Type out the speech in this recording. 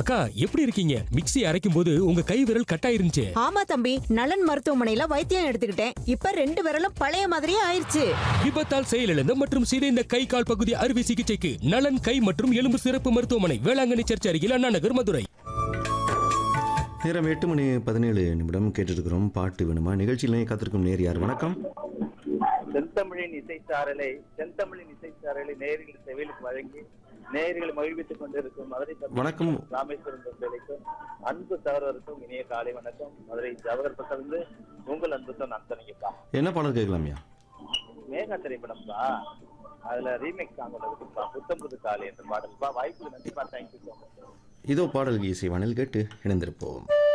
அக்கா எப்படி இருக்கீங்க மிக்ஸி அரைக்கும் போது உங்க கை விரல் கட்டாயிருந்துச்சு ஆமா தம்பி நலன் மருத்துவமனையில வைத்தியம் எடுத்துக்கிட்டேன் இப்ப ரெண்டு விரலும் பழைய மாதிரியே ஆயிருச்சு விபத்தால் செயலிழந்த மற்றும் சிதைந்த கை கால் பகுதி அறுவை சிகிச்சைக்கு நலன் கை மற்றும் எலும்பு சிறப்பு மருத்துவமனை வேளாங்கண்ணி சர்ச் அருகில் அண்ணா நகர் மதுரை நேரம் எட்டு மணி பதினேழு நிமிடம் கேட்டுருக்கிறோம் பாட்டு வேணுமா நிகழ்ச்சியிலே காத்திருக்கும் நேர் யார் வணக்கம் செந்தமிழின் இசைச்சாரலை செந்தமிழின் இசைச்சாரலை நேயர்கள் செவிலுக்கு வழங்கி நேயர்களை மகிழ்வித்துக் கொண்டிருக்கும் மதுரை தம் வணக்கம். ராமேஸ்வரம் தொண்டலைக்கும் அன்பு சகோதரருக்கும் இனிய காலை வணக்கம் மதுரை ஜவஹர் பக்கத்திலிருந்து உங்கள் அன்பு சொன்ன அந்தனிங்கப்பா என்ன பாடல் கேட்கலாம்யா மேகா திரைப்படம்ப்பா அதுல ரீமேக் சாங் ஒன்று இருக்குப்பா புத்தம் புது காலை என்ற பாடல்ப்பா வாய்ப்பு நன்றிப்பா தேங்க்யூ ஸோ மச் இதோ பாடல் இசை வானில் கேட்டு இணைந்திருப்போம்